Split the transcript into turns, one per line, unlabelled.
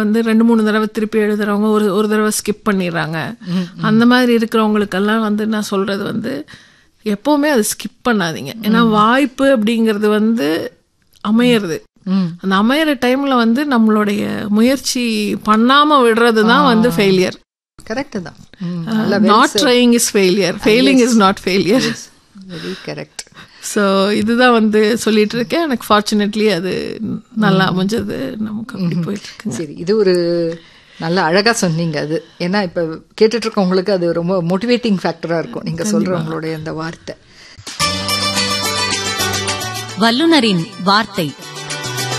வந்து ரெண்டு மூணு தடவை திருப்பி எழுதுறவங்க ஒரு ஒரு தடவை ஸ்கிப் பண்ணிடுறாங்க அந்த மாதிரி இருக்கிறவங்களுக்கெல்லாம் வந்து நான் சொல்றது வந்து எப்பவுமே அதை ஸ்கிப் பண்ணாதீங்க ஏன்னா வாய்ப்பு அப்படிங்கிறது வந்து அமையிறது அந்த அமையிற டைம்ல வந்து நம்மளுடைய முயற்சி பண்ணாம விடுறது தான் வந்து ஃபெயிலியர்
கரெக்ட் தான் ம், நல்ல
not trying is failure failing is not failure
very correct
so இதுதான் வந்து சொல்லிட்டு இருக்கேன் எனக்கு ஃபார்ச்சுனேட்லி அது நல்லா அமைஞ்சது நமக்கு அப்படி போயிட்டு இருக்குங்க
சரி இது ஒரு நல்ல அழகா சொன்னீங்க அது ஏன்னா இப்ப கேட்டுட்டு இருக்கவங்களுக்கு அது ரொம்ப மோட்டிவேட்டிங் ஃபேக்டரா இருக்கும் நீங்க சொல்ற உங்களுடைய அந்த வார்த்தை
வல்லுனரின் வார்த்தை